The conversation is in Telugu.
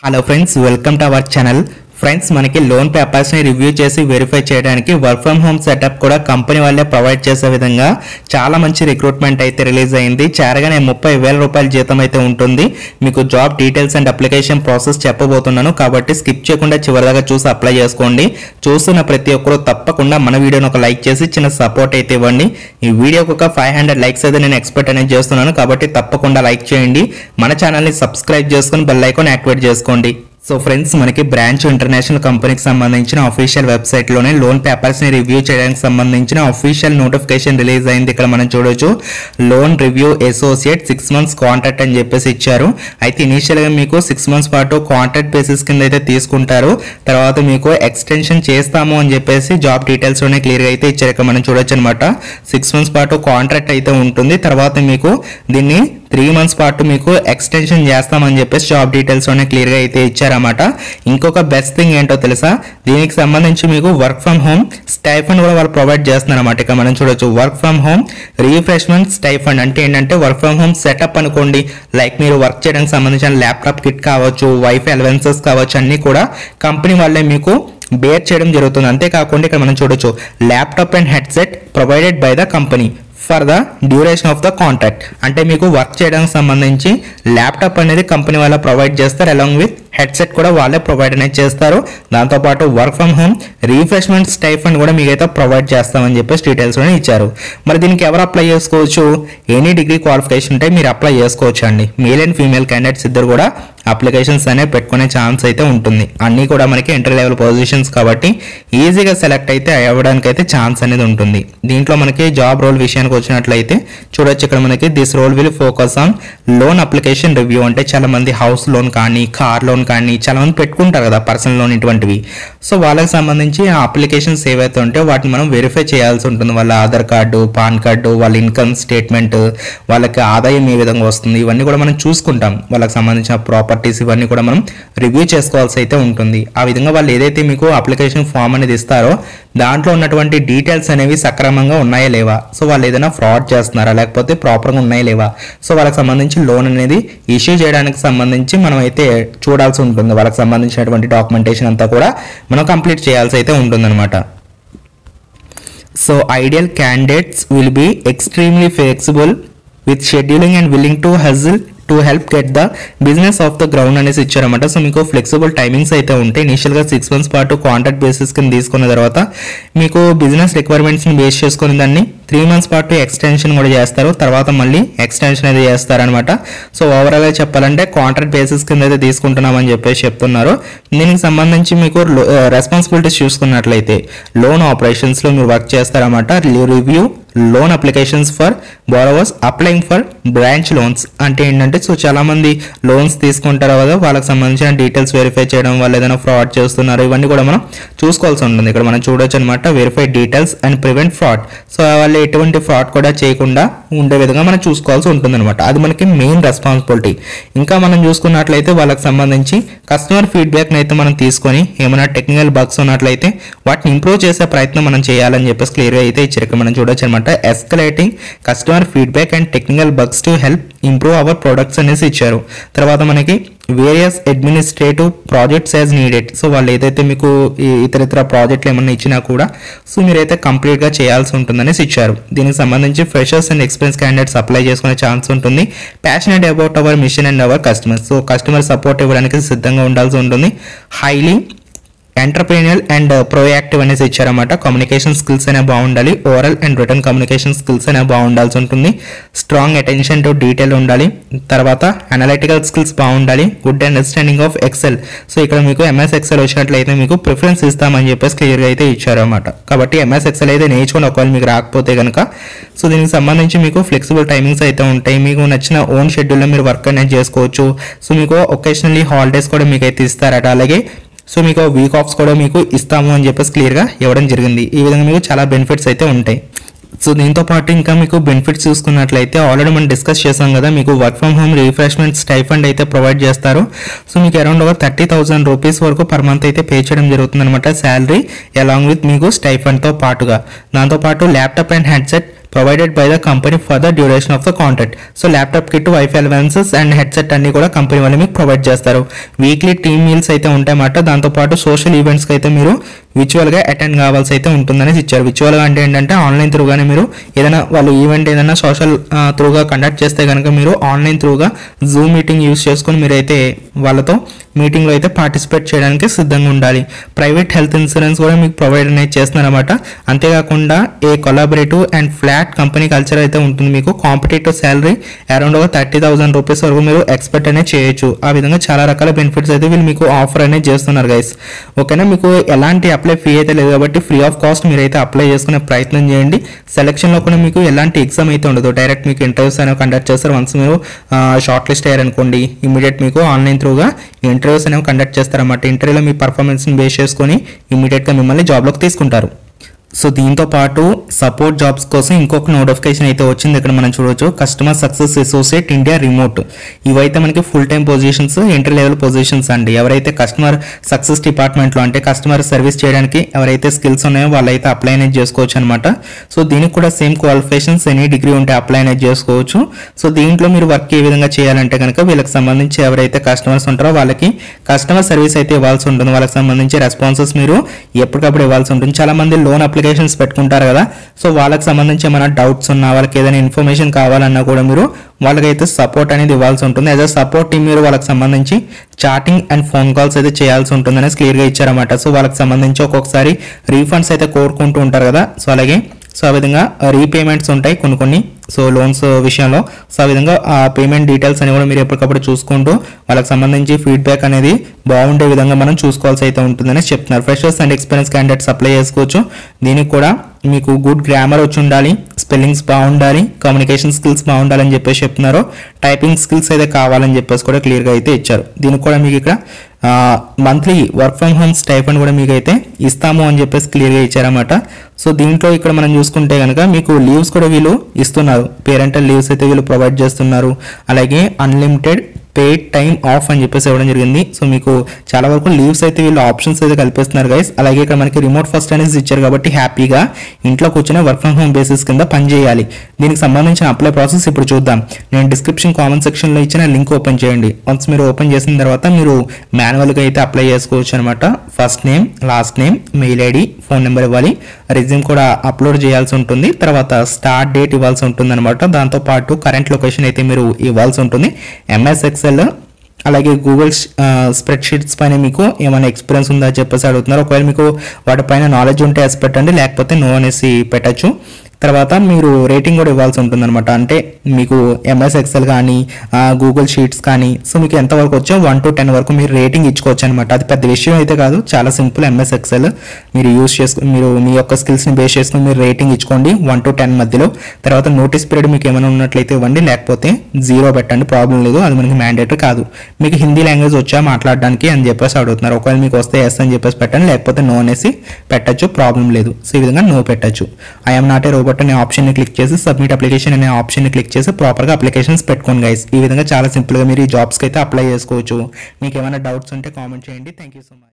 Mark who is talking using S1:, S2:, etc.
S1: hello friends welcome to our channel friends మనకి లోన్ పేపర్స్ని రివ్యూ చేసి వెరిఫై చేయడానికి వర్క్ ఫ్రమ్ హోమ్ సెటప్ కూడా కంపెనీ వాళ్ళే ప్రొవైడ్ చేసే విధంగా చాలా మంచి రిక్రూట్మెంట్ అయితే రిలీజ్ అయింది చేరగానే ముప్పై వేల రూపాయల జీతం అయితే ఉంటుంది మీకు job details and application process చెప్పబోతున్నాను కాబట్టి స్కిప్ చేయకుండా చివరిదాకా చూసి అప్లై చేసుకోండి చూస్తున్న ప్రతి ఒక్కరు తప్పకుండా మన వీడియోని ఒక లైక్ చేసి చిన్న సపోర్ట్ అయితే ఇవ్వండి ఈ వీడియోకి ఒక ఫైవ్ హండ్రెడ్ లైక్స్ అయితే నేను ఎక్స్పెక్ట్ అనేది చేస్తున్నాను కాబట్టి తప్పకుండా లైక్ చేయండి మన ఛానల్ని సబ్స్క్రైబ్ చేసుకుని బెల్ ఐకాన్ యాక్టివేట్ చేసుకోండి సో ఫ్రెండ్స్ మనకి బ్రాంచ్ ఇంటర్నేషనల్ కంపెనీకి సంబంధించిన అఫీషియల్ వెబ్సైట్లోనే లోన్ పేపర్స్ని రివ్యూ చేయడానికి సంబంధించిన అఫీషియల్ నోటిఫికేషన్ రిలీజ్ అయింది ఇక్కడ మనం చూడొచ్చు loan review associate six months contract అని చెప్పేసి ఇచ్చారు అయితే ఇనీషియల్గా మీకు సిక్స్ మంత్స్ పాటు కాంట్రాక్ట్ బేసిస్ కింద అయితే తీసుకుంటారు తర్వాత మీకు ఎక్స్టెన్షన్ చేస్తాము అని చెప్పేసి జాబ్ డీటెయిల్స్లోనే క్లియర్గా అయితే ఇచ్చారు ఇక్కడ మనం చూడొచ్చు అనమాట సిక్స్ మంత్స్ పాటు కాంట్రాక్ట్ అయితే ఉంటుంది తర్వాత మీకు దీన్ని త్రీ మంత్స్ పాటు మీకు ఎక్స్టెన్షన్ చేస్తామని చెప్పేసి జాబ్ డీటెయిల్స్లోనే క్లియర్గా అయితే ఇచ్చారన్నమాట ఇంకొక బెస్ట్ థింగ్ ఏంటో తెలుసా దీనికి సంబంధించి మీకు వర్క్ ఫ్రమ్ హోమ్ స్టైఫండ్ కూడా వాళ్ళు ప్రొవైడ్ చేస్తున్నారన్నమాట ఇక మనం చూడొచ్చు work from home refreshment stipend అంటే ఏంటంటే వర్క్ ఫ్రమ్ హోమ్ సెటప్ అనుకోండి లైక్ మీరు వర్క్ చేయడానికి సంబంధించిన ల్యాప్టాప్ కిట్ కావచ్చు వైఫై అలవెన్సెస్ కావచ్చు అన్నీ కూడా కంపెనీ వాళ్ళే మీకు బేర్ చేయడం జరుగుతుంది అంతేకాకుండా ఇక్కడ మనం చూడొచ్చు laptop and headset provided by the company for the duration of the contract అంటే మీకు వర్క్ చేయడానికి సంబంధించి ల్యాప్టాప్ అనేది కంపెనీ వాళ్ళ ప్రొవైడ్ చేస్తారు అలాంగ్ విత్ హెడ్సెట్ కూడా వాళ్ళే ప్రొవైడ్ అనేది చేస్తారు దాంతోపాటు work from home refreshment stipend కూడా మీకైతే ప్రొవైడ్ చేస్తామని చెప్పేసి డీటెయిల్స్లోనే ఇచ్చారు మరి దీనికి ఎవరు అప్లై చేసుకోవచ్చు ఎనీ డిగ్రీ క్వాలిఫికేషన్ ఉంటే మీరు అప్లై చేసుకోవచ్చు అండి మేల్ అండ్ ఫీమేల్ క్యాండిడేట్స్ ఇద్దరు కూడా అప్లికేషన్స్ అనేవి పెట్టుకునే ఛాన్స్ అయితే ఉంటుంది అన్నీ కూడా మనకి ఇంటర్ లెవెల్ పొజిషన్స్ కాబట్టి ఈజీగా సెలెక్ట్ అయితే అవ్వడానికి అయితే ఛాన్స్ అనేది ఉంటుంది దీంట్లో మనకి జాబ్ రోల్ విషయానికి వచ్చినట్లయితే చూడొచ్చు ఇక్కడ మనకి this role will focus on loan application review అంటే చాలా మంది హౌస్ లోన్ కానీ కార్ లోన్ కానీ చాలా మంది పెట్టుకుంటారు కదా పర్సనల్ లోన్ ఇటువంటివి సో వాళ్ళకి సంబంధించి ఆ అప్లికేషన్స్ ఏవైతే ఉంటాయో వాటిని మనం వెరిఫై చేయాల్సి ఉంటుంది వాళ్ళ ఆధార్ కార్డు పాన్ కార్డు వాళ్ళ ఇన్కమ్ స్టేట్మెంట్ వాళ్ళకి ఆదాయం ఏ విధంగా వస్తుంది ఇవన్నీ కూడా మనం చూసుకుంటాం వాళ్ళకి సంబంధించిన ప్రాపర్టీస్ ఇవన్నీ కూడా మనం రివ్యూ చేసుకోవాల్సి అయితే ఉంటుంది ఆ విధంగా వాళ్ళు ఏదైతే మీకు అప్లికేషన్ ఫామ్ అనేది ఇస్తారో దాంట్లో ఉన్నటువంటి డీటెయిల్స్ అనేవి సక్రమంగా ఉన్నాయా లేవా సో వాళ్ళు ఏదైనా ఫ్రాడ్ చేస్తున్నారా లేకపోతే ప్రాపర్గా ఉన్నాయా లేవా సో వాళ్ళకి సంబంధించి లోన్ అనేది ఇష్యూ చేయడానికి సంబంధించి మనం అయితే చూడాల్సి ఉంటుంది వాళ్ళకి సంబంధించినటువంటి డాక్యుమెంటేషన్ అంతా కూడా మనం కంప్లీట్ చేయాల్సి అయితే ఉంటుందన్నమాట so ideal candidates will be extremely flexible with scheduling and willing to hustle to help get the business off the ground అనేసి ఇచ్చారన్నమాట సో మీకు ఫ్లెక్సిబుల్ టైమింగ్స్ అయితే ఉంటాయి ఇనిషియల్గా సిక్స్ మంత్స్ పాటు కాంట్రాక్ట్ బేసిస్ కింద తీసుకున్న తర్వాత మీకు బిజినెస్ రిక్వైర్మెంట్స్ని బేస్ చేసుకుని దాన్ని త్రీ మంత్స్ పాటు ఎక్స్టెన్షన్ కూడా చేస్తారు తర్వాత మళ్ళీ ఎక్స్టెన్షన్ అయితే చేస్తారనమాట సో ఓవరాల్గా చెప్పాలంటే కాంట్రాక్ట్ బేసిస్ కింద అయితే తీసుకుంటున్నామని చెప్పేసి చెప్తున్నారు దీనికి సంబంధించి మీకు రెస్పాన్సిబిలిటీస్ చూసుకున్నట్లయితే లోన్ ఆపరేషన్స్లో మీరు వర్క్ చేస్తారన్నమాట review loan applications for borrowers applying for branch loans అంటే ఏంటంటే సో చాలా మంది లోన్స్ తీసుకుంటారు కదా వాళ్ళకి సంబంధించిన డీటెయిల్స్ వెరిఫై చేయడం వాళ్ళు ఏదైనా ఫ్రాడ్ చేస్తున్నారు ఇవన్నీ కూడా మనం చూసుకోవాల్సి ఉంటుంది ఇక్కడ మనం చూడొచ్చు అనమాట verify details and prevent fraud so వాళ్ళు ఎటువంటి ఫ్రాడ్ కూడా చేయకుండా ఉండే విధంగా మనం చూసుకోవాల్సి ఉంటుంది అనమాట అది మనకి మెయిన్ రెస్పాన్సిబిలిటీ ఇంకా మనం చూసుకున్నట్లయితే వాళ్ళకి సంబంధించి కస్టమర్ ఫీడ్బ్యాక్ని అయితే మనం తీసుకొని ఏమైనా టెక్నికల్ బగ్స్ ఉన్నట్లయితే వాటిని ఇంప్రూవ్ చేసే ప్రయత్నం మనం చేయాలని చెప్పేసి క్లియర్గా అయితే ఇచ్చారు ఇక్కడ మనం చూడొచ్చు అనమాట escalating customer feedback and technical bugs to help improve our products అనేసి ఇచ్చారు తర్వాత మనకి various administrative projects as needed so వాళ్ళు ఏదైతే మీకు ఈ ఇతర ఇతర ప్రాజెక్టులు ఏమన్నా ఇచ్చినా కూడా సో మీరైతే కంప్లీట్గా చేయాల్సి ఉంటుందనేసి ఇచ్చారు దీనికి సంబంధించి freshers and experience candidates apply చేసుకునే ఛాన్స్ ఉంటుంది passionate about our mission and our customers so customer support ఇవ్వడానికి సిద్ధంగా ఉండాల్సి ఉంటుంది హైలీ ఎంటర్ప్రీనియల్ అండ్ ప్రోయాక్టివ్ అనేసి ఇచ్చారన్నమాట కమ్యూనికేషన్ స్కిల్స్ అనేవి బాగుండాలి oral and written communication skills అనేవి బాగుండాల్సి ఉంటుంది స్ట్రాంగ్ అటెన్షన్ టు డీటెయిల్ ఉండాలి తర్వాత అనలిటికల్ స్కిల్స్ బాగుండాలి good understanding of Excel so ఇక్కడ మీకు ఎంఎస్ ఎక్సెల్ వచ్చినట్లయితే మీకు ప్రిఫరెన్స్ ఇస్తామని చెప్పేసి క్లియర్గా అయితే ఇచ్చారన్నమాట కాబట్టి ఎంఎస్ ఎక్సెల్ అయితే నేర్చుకొని ఒకవేళ మీకు రాకపోతే కనుక సో దీనికి సంబంధించి మీకు ఫ్లెక్సిబుల్ టైమింగ్స్ అయితే ఉంటాయి మీకు నచ్చిన ఓన్ షెడ్యూల్లో మీరు వర్క్ అనేది చేసుకోవచ్చు సో మీకు ఒకేషనల్లీ హాలిడేస్ కూడా మీకు అయితే ఇస్తారట అలాగే సో మీకు వీక్ ఆఫ్స్ కూడా మీకు ఇస్తాము అని చెప్పేసి క్లియర్గా ఇవ్వడం జరిగింది ఈ విధంగా మీకు చాలా బెనిఫిట్స్ అయితే ఉంటాయి సో దీంతో పాటు ఇంకా మీకు బెనిఫిట్స్ చూసుకున్నట్లయితే ఆల్రెడీ మనం డిస్కస్ చేసాం కదా మీకు work from home refreshment stipend అయితే ప్రొవైడ్ చేస్తారు సో మీకు అరౌండ్ ఒక థర్టీ థౌసండ్ రూపీస్ వరకు పర్ మంత్ అయితే పే చేయడం జరుగుతుంది అనమాట శాలరీ అలాంగ్ విత్ మీకు స్టైఫండ్తో పాటుగా దాంతోపాటు laptop and headset provided by the company for the duration of the contract so laptop kit WiFi allowances and headset అన్ని కూడా కంపెనీ వాళ్ళు మీకు ప్రొవైడ్ చేస్తారు వీక్లీ టీమ్ మీల్స్ అయితే ఉంటాయన్నమాట దాంతోపాటు సోషల్ ఈవెంట్స్కి అయితే మీరు విచువల్గా అటెండ్ కావాల్సి అయితే ఉంటుందనేసి ఇచ్చారు విచువల్గా అంటే ఏంటంటే ఆన్లైన్ త్రూగానే మీరు ఏదైనా వాళ్ళు ఈవెంట్ ఏదైనా సోషల్ త్రూగా కండక్ట్ చేస్తే కనుక మీరు ఆన్లైన్ త్రూగా జూమ్ మీటింగ్ యూస్ చేసుకొని మీరైతే వాళ్ళతో మీటింగ్లో అయితే పార్టిసిపేట్ చేయడానికి సిద్ధంగా ఉండాలి ప్రైవేట్ హెల్త్ ఇన్సూరెన్స్ కూడా మీకు ప్రొవైడ్ అనేది చేస్తున్నారన్నమాట అంతేకాకుండా a collaborative and flat company culture అయితే ఉంటుంది మీకు కాంపిటేటివ్ శాలరీ అరౌండ్ ఒక థర్టీ థౌసండ్ రూపీస్ వరకు మీరు ఎక్స్పెక్ట్ అనేది చేయొచ్చు ఆ విధంగా చాలా రకాల బెనిఫిట్స్ అయితే వీళ్ళు మీకు ఆఫర్ అనేది చేస్తున్నారు గైస్ ఓకేనా మీకు ఎలాంటి అప్లై ఫీ అయితే లేదు కాబట్టి ఫ్రీ ఆఫ్ కాస్ట్ మీరైతే అప్లై చేసుకునే ప్రయత్నం చేయండి సెలక్షన్లో కూడా మీకు ఎలాంటి ఎగ్జామ్ అయితే ఉండదు డైరెక్ట్ మీకు ఇంటర్వ్యూస్ అనేవి కండక్ట్ చేస్తారు వన్స్ మీరు షార్ట్ లిస్ట్ అయ్యారనుకోండి ఇమీడియట్ మీకు ఆన్లైన్ త్రూగా ఇంటర్వ్యూస్ అనేవి కండక్ట్ చేస్తారన్నమాట ఇంటర్వ్యూలో మీ పర్ఫార్మెన్స్ని బేస్ చేసుకొని ఇమీడియట్గా మిమ్మల్ని జాబ్లోకి తీసుకుంటారు సో దీంతో పాటు సపోర్ట్ జాబ్స్ కోసం ఇంకొక నోటిఫికేషన్ అయితే వచ్చింది ఇక్కడ మనం చూడొచ్చు customer success associate India remote ఇవైతే మనకి full time positions entry level positions అండి ఎవరైతే కస్టమర్ సక్సెస్ డిపార్ట్మెంట్లో అంటే కస్టమర్ సర్వీస్ చేయడానికి ఎవరైతే స్కిల్స్ ఉన్నాయో వాళ్ళైతే అప్లై అనేది చేసుకోవచ్చు అనమాట సో దీనికి కూడా సేమ్ క్వాలిఫికేషన్స్ ఎనీ డిగ్రీ ఉంటే అప్లై అనేది చేసుకోవచ్చు సో దీంట్లో మీరు వర్క్ ఏ విధంగా చేయాలంటే కనుక వీళ్ళకి సంబంధించి ఎవరైతే కస్టమర్స్ ఉంటారో వాళ్ళకి కస్టమర్ సర్వీస్ అయితే ఇవ్వాల్సి ఉంటుంది వాళ్ళకి సంబంధించి రెస్పాన్సెస్ మీరు ఎప్పటికప్పుడు ఇవ్వాల్సి ఉంటుంది చాలా మంది లోన్ అప్లికేషన్స్ పెట్టుకుంటారు కదా సో వాళ్ళకి సంబంధించి ఏమైనా డౌట్స్ ఉన్నా వాళ్ళకి ఏదైనా ఇన్ఫర్మేషన్ కావాలన్నా కూడా మీరు వాళ్ళకైతే సపోర్ట్ అనేది ఇవ్వాల్సి ఉంటుంది యాజ్ అ సపోర్ట్ టీం మీరు వాళ్ళకి సంబంధించి చాటింగ్ అండ్ ఫోన్ కాల్స్ అయితే చేయాల్సి ఉంటుంది అనేసి క్లియర్గా ఇచ్చారన్నమాట సో వాళ్ళకి సంబంధించి ఒక్కొక్కసారి రీఫండ్స్ అయితే కోరుకుంటూ ఉంటారు కదా సో అలాగే సో ఆ విధంగా రీపేమెంట్స్ ఉంటాయి కొన్ని కొన్ని సో లోన్స్ విషయంలో సో ఆ విధంగా ఆ పేమెంట్ డీటెయిల్స్ అని కూడా మీరు ఎప్పటికప్పుడు చూసుకుంటూ వాళ్ళకి సంబంధించి ఫీడ్బ్యాక్ అనేది బాగుండే విధంగా మనం చూసుకోవాల్సి అయితే ఉంటుందని చెప్తున్నారు freshers and experience candidates apply చేసుకోవచ్చు దీనికి కూడా మీకు గుడ్ గ్రామర్ వచ్చి ఉండాలి స్పెల్లింగ్స్ బాగుండాలి కమ్యూనికేషన్ స్కిల్స్ బాగుండాలని చెప్పేసి చెప్తున్నారు టైపింగ్ స్కిల్స్ అయితే కావాలని చెప్పేసి కూడా క్లియర్గా అయితే ఇచ్చారు దీనికి కూడా మీకు ఇక్కడ monthly work from home stipend కూడా మీకు అయితే ఇస్తాము అని చెప్పేసి క్లియర్గా ఇచ్చారన్నమాట సో దీంట్లో ఇక్కడ మనం చూసుకుంటే కనుక మీకు లీవ్స్ కూడా వీళ్ళు ఇస్తున్నారు పేరెంటల్ లీవ్స్ అయితే వీళ్ళు ప్రొవైడ్ చేస్తున్నారు అలాగే అన్లిమిటెడ్ పెయిడ్ టైం ఆఫ్ అని చెప్పేసి ఇవ్వడం జరిగింది సో మీకు చాలా వరకు లీవ్స్ అయితే వీళ్ళు ఆప్షన్స్ అయితే కల్పిస్తున్నారు గైస్ అలాగే ఇక్కడ మనకి రిమోట్ ఫస్ట్ అనేది ఇచ్చారు కాబట్టి హ్యాపీగా ఇంట్లో కూర్చొని వర్క్ ఫ్రమ్ హోమ్ బేసిస్ కింద పని చేయాలి దీనికి సంబంధించిన అప్లై ప్రాసెస్ ఇప్పుడు చూద్దాం నేను డిస్క్రిప్షన్ కామెంట్ సెక్షన్లో ఇచ్చిన లింక్ ఓపెన్ చేయండి వన్స్ మీరు ఓపెన్ చేసిన తర్వాత మీరు మాన్యువల్గా అయితే అప్లై చేసుకోవచ్చు అనమాట first name last name mail ID phone number ఇవ్వాలి రెజ్యూమ్ కూడా అప్లోడ్ చేయాల్సి ఉంటుంది తర్వాత స్టార్ట్ డేట్ ఇవ్వాల్సి ఉంటుంది అనమాట దాంతోపాటు కరెంట్ లొకేషన్ అయితే మీరు ఇవ్వాల్సి ఉంటుంది ఎంఎస్ ఎక్సెల్ అలాగే గూగుల్ స్ప్రెడ్ షీట్స్ పైన మీకు ఏమైనా ఎక్స్పీరియన్స్ ఉందా చెప్పేసి అడుగుతున్నారు ఒకవేళ మీకు వాటిపైన నాలెడ్జ్ ఉంటే ఎస్ పెట్టండి లేకపోతే నో అనేసి పెట్టచ్చు తర్వాత మీరు రేటింగ్ కూడా ఇవ్వాల్సి ఉంటుంది అనమాట అంటే మీకు ఎంఎస్ ఎక్సెల్ కానీ గూగుల్ షీట్స్ కానీ సో మీకు ఎంతవరకు వచ్చో వన్ టు టెన్ వరకు మీరు రేటింగ్ ఇచ్చుకోవచ్చు అనమాట అది పెద్ద విషయం అయితే కాదు చాలా సింపుల్ ఎంఎస్ ఎక్సెల్ మీరు యూస్ చేసుకుని మీరు మీ యొక్క స్కిల్స్ని బేస్ చేసుకుని మీరు రేటింగ్ ఇచ్చుకోండి వన్ టు టెన్ మధ్యలో తర్వాత నోటీస్ పీరియడ్ మీకు ఏమైనా ఉన్నట్లయితే ఇవ్వండి లేకపోతే జీరో పెట్టండి ప్రాబ్లం లేదు అది మనకి మ్యాండేటరీ కాదు మీకు హిందీ లాంగ్వేజ్ వచ్చా మాట్లాడడానికి అని చెప్పేసి అడుగుతున్నారు ఒకవేళ మీకు వస్తే ఎస్ అని చెప్పేసి పెట్టండి లేకపోతే నో అనేసి పెట్టచ్చు ప్రాబ్లం లేదు సో ఈ విధంగా నో పెట్టచ్చు ఐఎమ్ నాట్ ఏ రోబోట్ అనే ఆప్షన్ని క్లిక్ చేసి సబ్మిట్ అప్లికేషన్ అనే ఆప్షన్ని క్లిక్ చేసి ప్రాపర్గా అప్లికేషన్స్ పెట్టుకోండి గైస్ ఈ విధంగా చాలా సింపుల్గా మీరు ఈ జాబ్స్కి అయితే అప్లై చేసుకోవచ్చు మీకు ఏమైనా డౌట్స్ ఉంటే కామెంట్ చేయండి థ్యాంక్ యూ సో మచ్